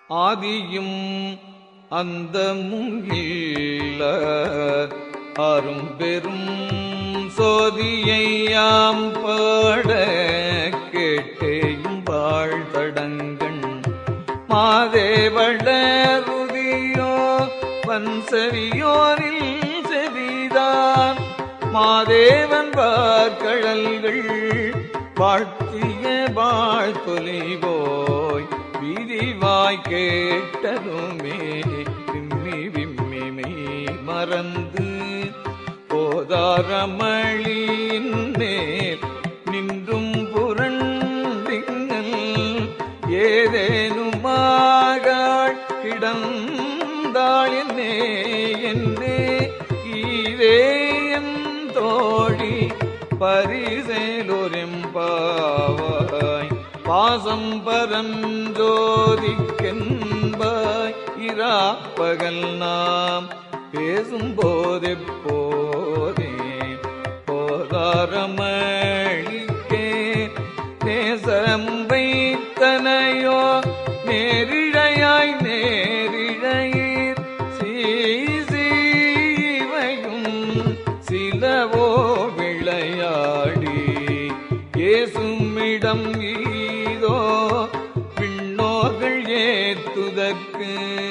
ஆதியும் அந்தமும் இல்ல அரும் பெரும் சோதியையாம் பாட கேட்டேயும் வாழ்தடங்கண் மாதேவளருதியோ வன்சரியோரில் செவிதான் மாதேவன் பார்க்கழல்கள் வாழ்த்திய வாழ்த்தொலிவோய் விரிவாய் கேட்டதுமே விம்மி விம்மி மெய் மறந்து போதாரமளியின் மேல் நின்றும் புரண்டிங்கள் ஏதேனுமாகாள் கிடந்தாள் என்னே என்னே ஈரேயன் தோழி பரிசேலொரெம்பாவாய் பாசம் பரஞ்சோதிக்கென்பாய் இராப்பகல் நாம் பேசும்போதெப்போதே போதாரமளிக்கே நேசம் வைத்தனையோ நேரிழையாய் நேரிழையீர் சீசீவையும் சிலவோ விளையாடி ஏசுமிடம் ஈதோ பின்னோர்கள் ஏத்துதற்கு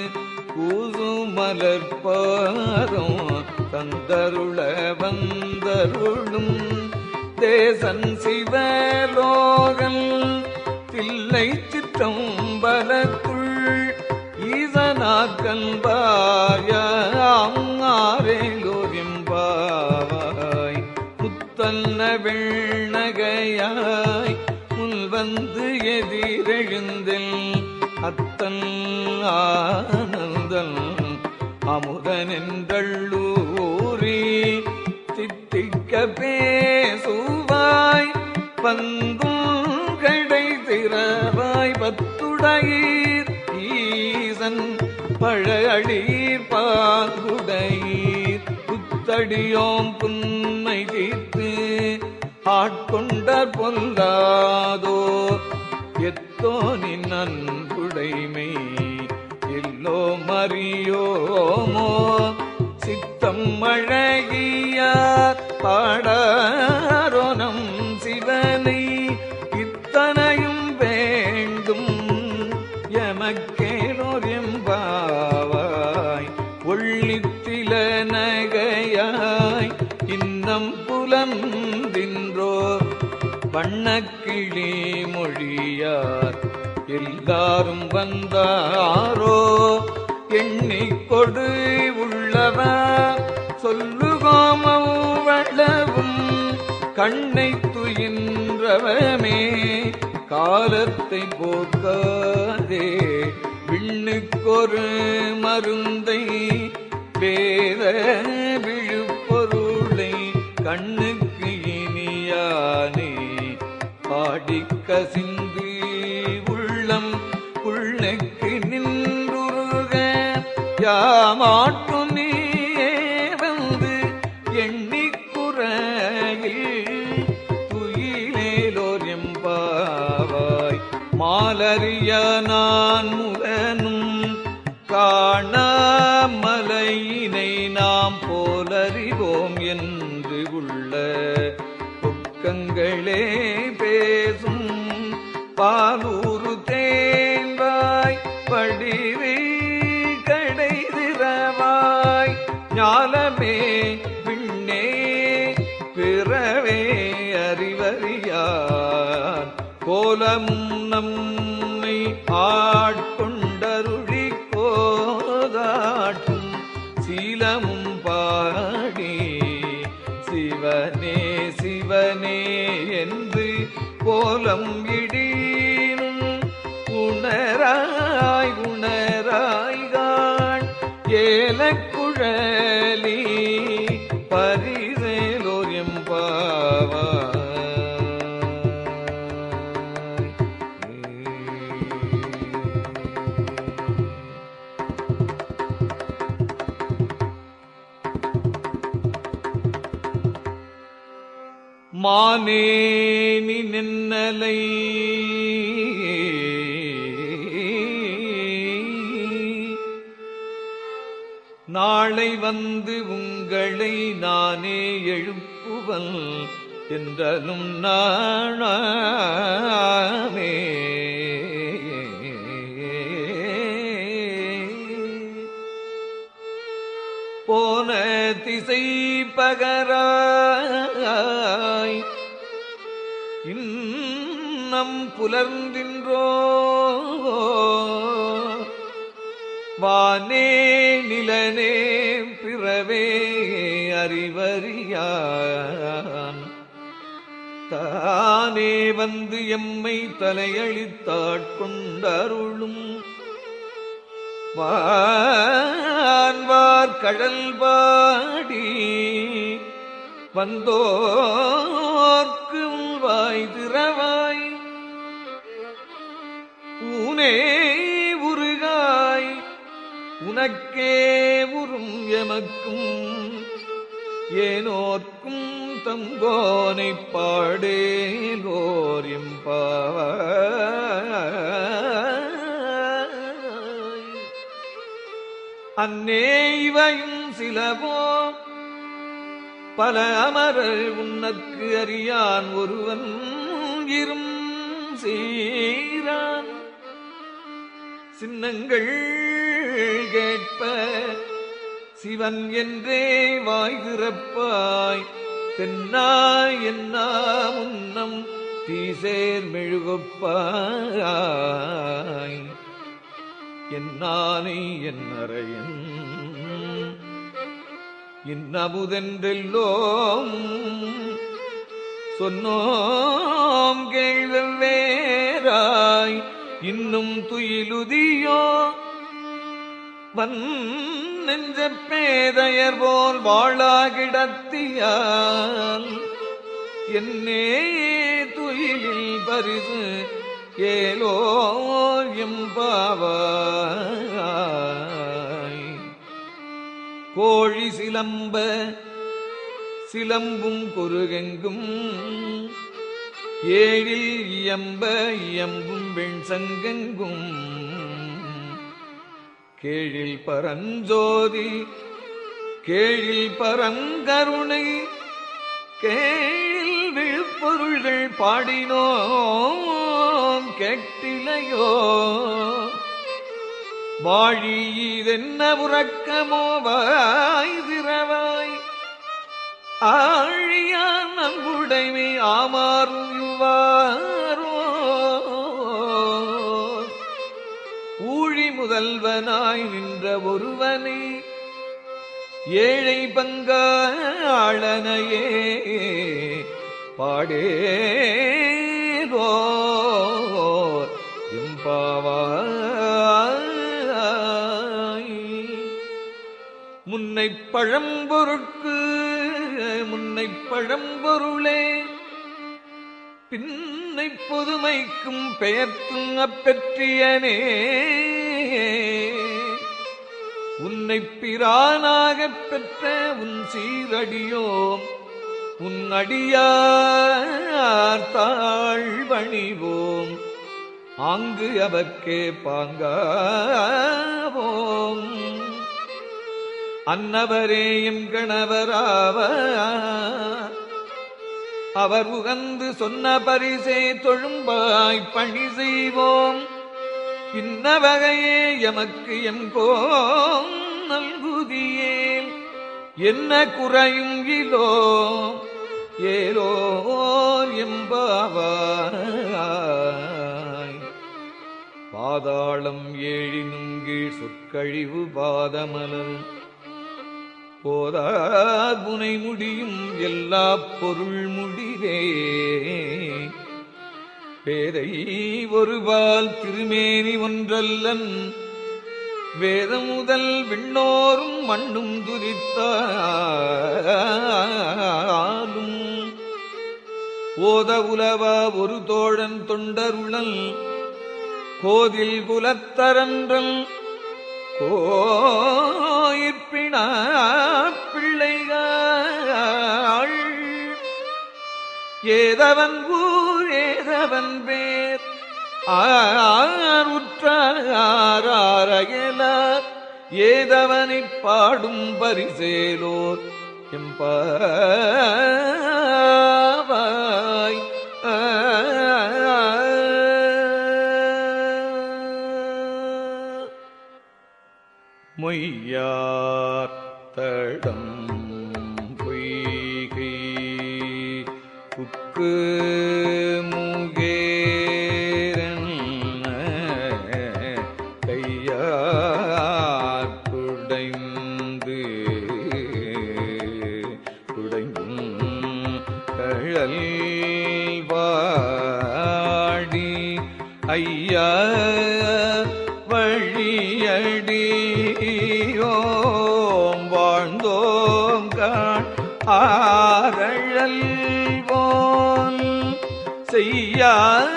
கூசுமலர்பாதம் தந்தருள வந்தருளும் தேசன் சிவலோகல் தில்லை சிற்றம்பலத்துள் ஈசனாக்கல் பாரியோரிம்பாவாய் முத்தன்ன வெண்ணகையாய் முன் வந்து எதிரெழுந்தில் அத்தன் ஆனந்தன் அமுதனென்றள்ளூரி சித்திக்க பேசுவாய் பந்தும் கடை திறவாய் பத்துடையீர் ஈசன் பழஅழீர் பாங்குடையீர் புத்தடியோம் புன்மை தீர்த்து ஆட்கொண்ட பொல்லாதோ எத்தோ நின் அன்புடைமை எல்லோ மறியோமோ சித்தம் அழகியார் பாடாரோனம் சிவனை இத்தனையும் வேண்டும் எமக்கேலோர் எம்பாவாய் ஒள்ளித்தில நகையாய் இன்னம் புலந்தின்றோ வண்ணக்கிளி மொழியார் எல்லாரும் வந்தாரோ எண்ணிக்கொடு உள்ளவர் சொல்லுகோமவளவும் கண்ணை துயின்றவமே காலத்தை போக்காதே விண்ணுக்கொரு மருந்தை வேத விழுப்பொருளை கண்ணுக்கு இனியானே பாடிக் கசிந்து உள்ளம் உள்ளக்கு நின்றுருக யாமாட்டும் நீயே வந்து எண்ணிக்குறையில் துயிலேலோர் எம்பாவாய் மாலறிய நான் முகனும் காணாமலையினை நாம் போலறிவோம் என்று உள்ள பொக்கங்களே பேசும் பாலூரு தேன்பாய் படிவே கடை திறவாய் ஞாலமே விண்ணே பிறவே அறிவறியார் கோலமும் நம்மை ஆட்கொண்டருளி கோதாட்டும் சீலமும் பாடி சிவனே சிவனே என்று கோலம் இடீனும் உணராய் உணராய்கான் ஏலக்குழலி பரிசேலோர் எம்பாவாய் மானேனி நின்னலை நாளை வந்து உங்களை நானே எழுப்புவன் என்றலும் நாணாமே போன திசை பகராய் இன்னம் புலர்ந்தின்றோ வானே நிலனே பிறவே அறிவறியான் தானே வந்து எம்மை தலையளித்தாட்கொண்டருளும் வான்வார் கடல் பாடி வந்தோர்க்கு வாய் திறவாய் ஊனே உருகாய் உனக்கே உறும் எமக்கும் ஏனோர்க்கும் தங்கோனை பாடேலோர் எம்பாவாய் அன்னே இவையும் சிலவோ பல அமரர் உன்னற்கு அறியான் ஒருவன் இரும் சீரான் சின்னங்கள் கேட்ப சிவன் என்றே வாய் திறப்பாய் தென்னாய் என்னா முன்னம் தீசேர் மெழுகொப்பாய் என்னானை என்னறையன் இன்னமுதென்றெல்லோம் சொன்னோம் கேள்வெவ்வேறாய் இன்னும் துயிலுதியோ வன் நெஞ்ச பேதையர் போல் வாழாகிடத்தியால் என்னே துயிலில் பரிசு ஏலோ எம்பாவாய் கோழி சிலம்ப சிலம்பும் குருகெங்கும் ஏழில் இயம்ப இயம்பும் வெண்சங்கெங்கும் கேழில் பரஞ்சோதி கேழில் பரங்கருணை கேழில் விழுப்பொருள்கள் பாடினோம் கேட்டிலையோ வாழி இதென்ன உறக்கமோ வாய் திறவாய் ஆழியான் நம்புடைமை ஆமாறும் இவ்வாரோ ஊழி முதல்வனாய் நின்ற ஒருவனை ஏழை பங்காளனையே பாடேரோ எம்பாவாய் முன்னை பழம்பொருட்கு முன்னை பழம்பொருளே பின்னை பொதுமைக்கும் பெயர்த்தும் அப்பெற்றியனே உன்னை பிரானாகப் பெற்ற உன் சீரடியோம் உன் அடியார் தாழ்வணிவோம் ஆங்கு அவர்க்கே பாங்காவோம் அன்னவரே எம் கணவராவார் அவர் உகந்து சொன்ன பரிசே தொழும்பாய் பணி செய்வோம் இன்ன வகையே எமக்கு எங்கோம் நல்குதியேல் என்ன குறையும் இலோ ஏலோர் எம்பாவாய் பாதாளம் ஏழினும் கீழ் சொற்கழிவு பாதமலர் போதார் முனை முடியும் எல்லா பொருள் முடிவே பேதை ஒருபால் திருமேனி ஒன்றல்லன் வேதம் முதல் விண்ணோரும் மண்ணும் துரித்தாலும் ஓத உலவா ஒரு தோழன் தொண்டருளல் கோதில் குலத்தரன்றல் கோயிற்பினா பிள்ளைகள் ஏதவன் ஊர் ஏதவன் பேர் ஆருற்றாரையல ஏதவனைப் பாடும் பரிசேலோர் எம்பாவாய் மொய்யார் தடம் பொய்கை புக்கு முகேரன் கையார் குடைந்து குடைந்தும் கழல் வாடி ஐயா வழியடியோம் வாழ்ந்தோம் காண் ஆரழல் போல் செய்யா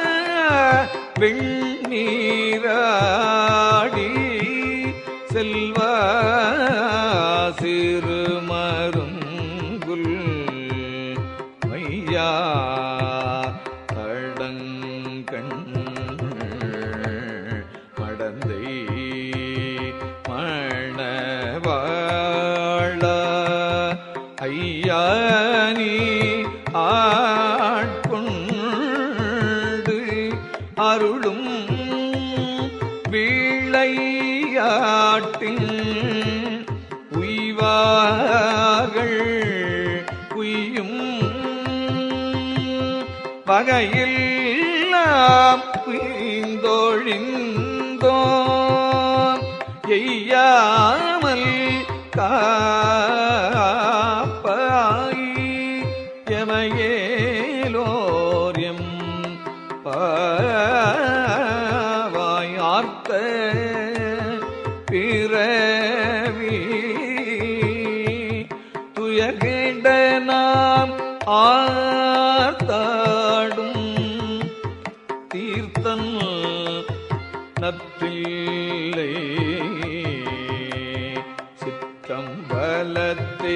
வெண்ணீராடி செல்வா சிறுமருங்குல் மையா அடங்கண் மடந்தை மணவாழ ஐயா நீ ஆட்கொண்டு அருளும் வீழையாட்டின் உய்வார்கள் உய்யும் வகையில் புய்ந்தொழிந்தோ எய்யாமல் காப்பாய் எமையேலோர் எம் பாவாய் ஆர்த்த பிறவி துயர்கேண்ட நாம் ஆர்த்தாடும் தீர்த்தன் நற்றில்லை சிற்றம்பலத்தே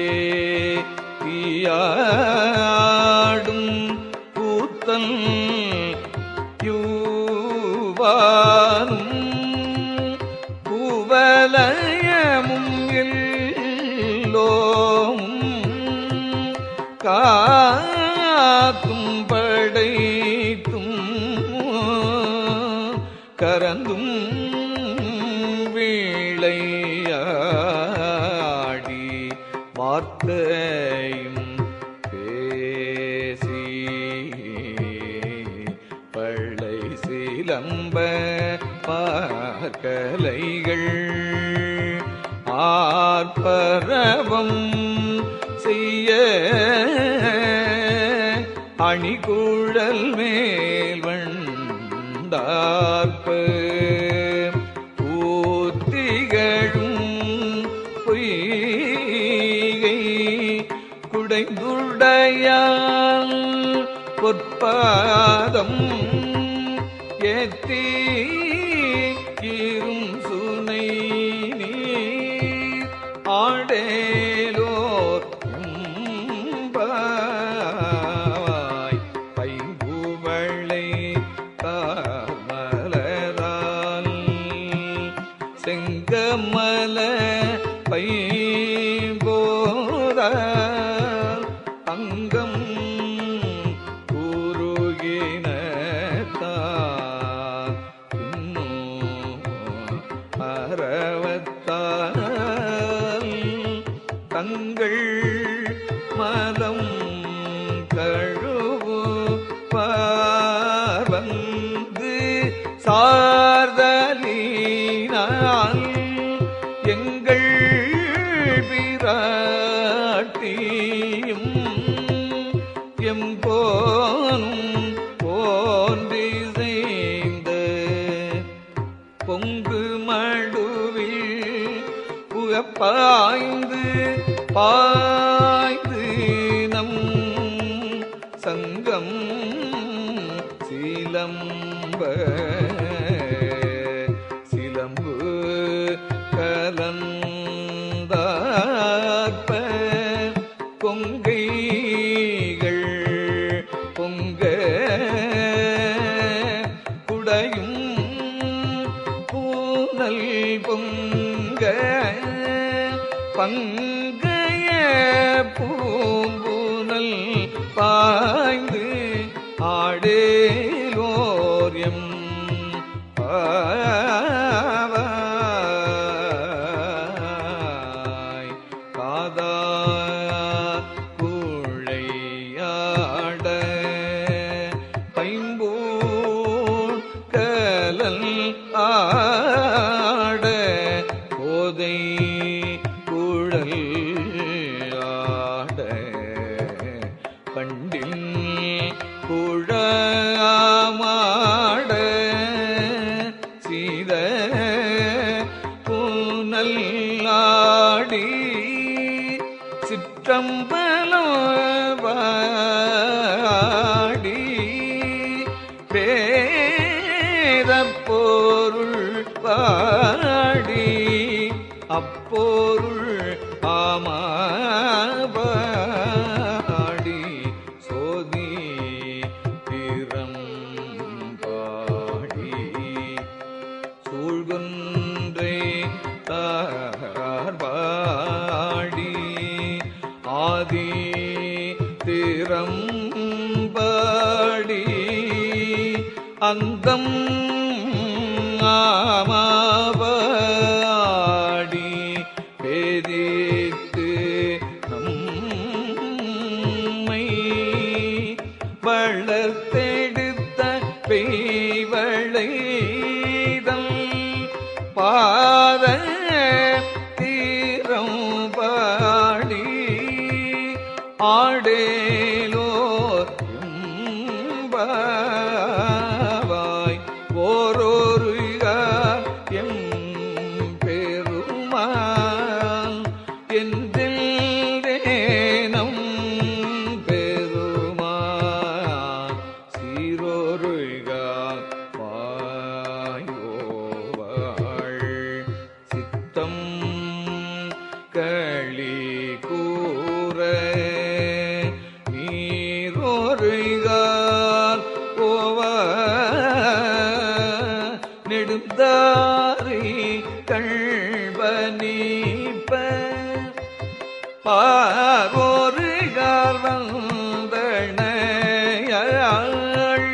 தீயாடும் கூத்தன் யூவானும் பூவலயமும் எல்லோம் காக்கும் படைத்தும் கரந்தும் வீழையாடி வார்த்தையும் பேசி பள்ளை சிலம்ப பார்க்கலைகள் ஆர்ப்பரவம் செய்ய அணிகுழல் மேல் வண்டார்ப்ப ஊத்திகழும் பொய்கை குடைந்துடையால் பொற்பாதம் ஏத்தி இரும் சுனை நீர் ஆடேலோர் எம்பாவாய் பைங்குவளை தாமலரால் செங்கமல பைம்போதால் அங்கம் கூறுகினத்தால் இன்னும் அறவத்தால் தங்கள் மலம் கழுவு பார்வந்து சார்தலினால் எங்கள் பிராட்டியும் எம்போனும் போன்றி செய்த பொங்கு மடுவில் புகப்பாய்ந்து பாய்ந்து நம் சங்கம் சிலம்ப சிலம்பு கலந்தார்ப்ப கொங்கைகள் பொங்க குடையும் பூனல் பொங்க பங்கைய பூம்புனல் பாய்ந்து ஆடேலோரியம் பாவாய் காதா குழையாட பைம்பூன் கலல் ஆட கோதை குழல் ஆட பண்டில் குழமாட சீத புனல்லாடி சிற்றம்பலவாடி வேத பொருள் பாடி அப்பொருள் ஆமாடி சோதி திறம் பாடி சூழ்கொன்றை தார்பாடி ஆதி திறம்பாடி அந்தம் ஆமாவாடி பேதித்து நம்மை வளர்த்தெடுத்த பெய்வளைதல் பாத தீரம் பாடி ஆடேலோர் எம்பாவாய் ஓரொரு எம் பெருமாள் என்றேனம் பெருமாள் சீரொருகா வாயோவாள் சித்தம் களி கூற நீரொருகால் போவா நெடுந்தாரி கண்பனீப்ப பாரோருகால் வந்தனையாள்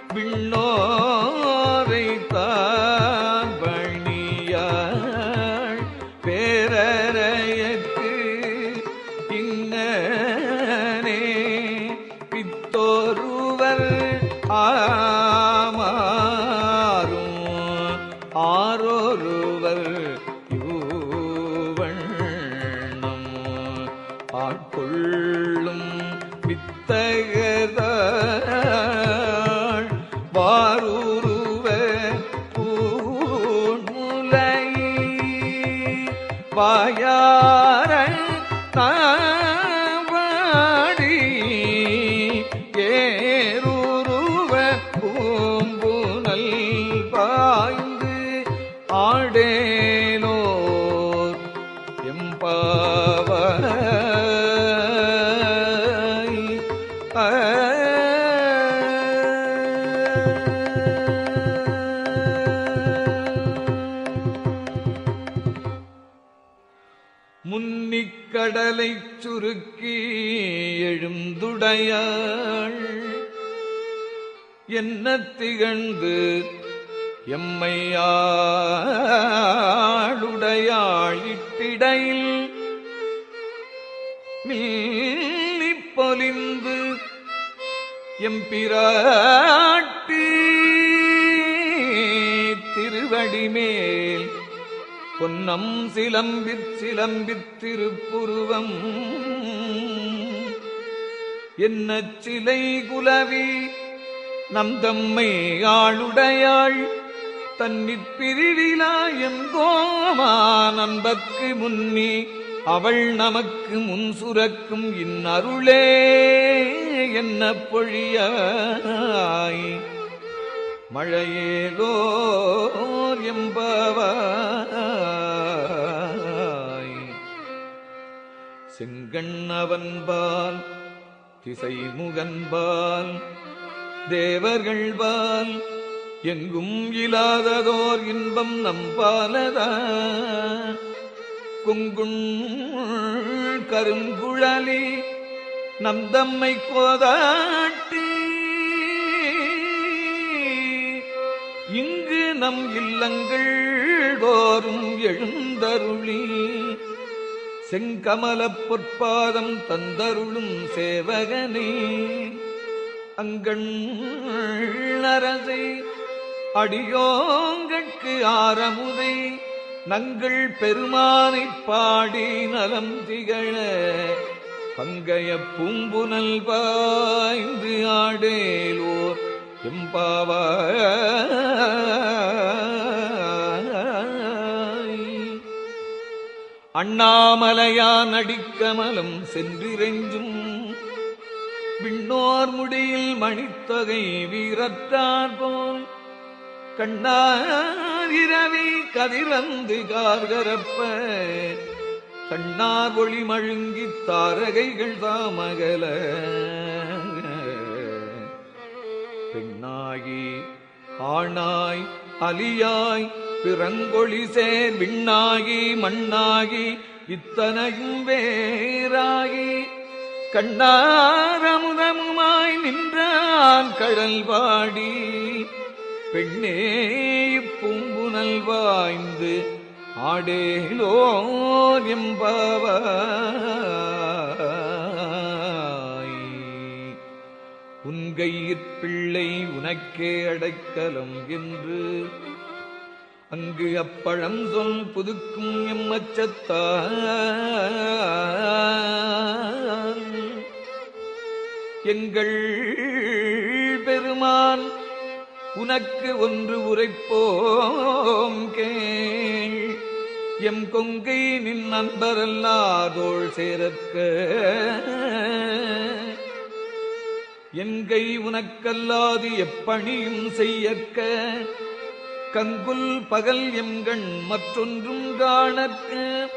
விண்ணோரை தான் பணியாள் பேரறையற்கு இங்கனே பித்தோருவர் ஆமாறும் ஆரொருவர் யூவண்ணம் ஆட்கொள்ளும் வித்தகதாள் வாரூருவ பூன்முலை வாயார தாவாடி ஏரூருவ பூம்புனல் பாய்ந்து ஆடேலோர் எம்பாவாய் முன்னிக்கடலைச் சுருக்கி எழுந்துடையாள் என்ன திகழ்ந்து எம்மையாளுடையாள் இட்டிடையில் மில்லிப் பொலிந்து எம்பிராட்டி திருவடிமேல் பொன்னம் சிலம்பிற் சிலம்பிற் திருப்புருவம் என்ன சிலை குலவி நம் தம்மை ஆளுடையாள் தன்னிற் பிரிவிலா எங்கோமா நண்பர்க்கு முன்னி அவள் நமக்கு முன் சுரக்கும் இந்நருளே என்ன பொழியாய் மழையேலோர் எம்பவாய் செங்கண்ணவன்பால் திசைமுகன்பால் தேவர்கள்பால் எங்கும் இல்லாததோர் இன்பம் நம்பாலதா குங்குண் கருங்குழலி நம் தம்மை கோதாட்டி இங்கு நம் இல்லங்கள் தோறும் எழுந்தருளி செங்கமலப் பொற்பாதம் தந்தருளும் சேவகனே அங்கண் அரசை அடியோங்கட்கு ஆரமுதை நங்கள் பெருமானைப் பாடி நலம் திகழ பங்கைய பூம்புனல் பாய்ந்து ஆடேலோர் எம்பாவாய் அண்ணாமலையான் அடிக்கமலம் சென்றிரெஞ்சும் விண்ணோர் முடியில் மணித்தொகை வீரற்றார் போல் கண்ணாரிரவி கதிரந்து கார்கரப்ப கண்ணார் ஒளி மழுங்கித் தாரகைகள் தாமகல பெண்ணாகி ஆணாய் அலியாய் பிறங்கொழி சேர் விண்ணாகி மண்ணாகி இத்தனையும் வேறாகி கண்ணாரமுதமுமாய் நின்றான் கடல் வாடி பெண்ணே பூம்புனல் வாய்ந்து ஆடேலோர் எம்பாவாய் உன்கையிற் பிள்ளை உனக்கே அடைக்கலம் என்று அங்கு அப்பழம் சொல் புதுக்கும் எம்மச்சத்தால் எங்கள் பெருமான் உனக்கு ஒன்று உரைப்போம் கேள் எம் கொங்கை நின் நண்பரல்லாதோள் சேரற்க என்கை உனக்கல்லாது எப்பணியும் செய்யற்க கங்குல் பகல் எம்கண் மற்றொன்றும் காணற்க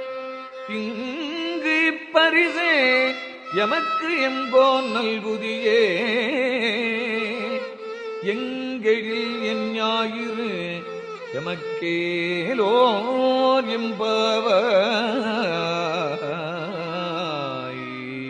இங்கு இப்பரிசே எமக்கு எம்போன் நல்குதியே எங்கெழில் என் ஞாயிறு எமக்கேலோர் எம்பவாய்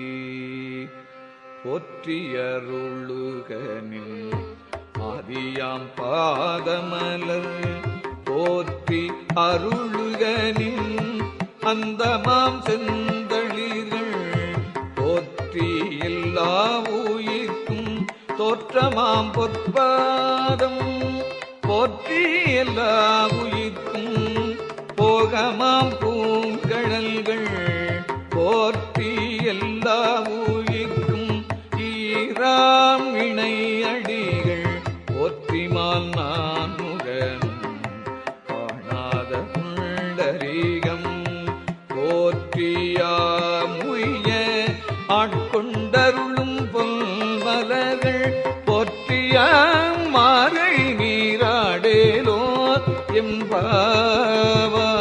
போற்றியருளுகனின் ஆதியாம் பாதமலர் போற்றி அருளுகனின் அந்தமாம் செந்தளிர்கள் போற்றி எல்லா உயிர்க்கும் தோற்றமாம் பொற்பாதம் போற்றி எல்லா உயிர்க்கும் போகமாம் பூங்கழல்கள் போற்றி எல்லா உயிர்க்கும் ஈராம் இணை அடிகள் போற்றிமால் நான் முகனும் காணாத புண்டரீகம் போற்றியாமுய ஆட்கொண்டருளும் பொல்மலர்கள் போற்றியாம் மாறை நீராடேலோ எம்பாவா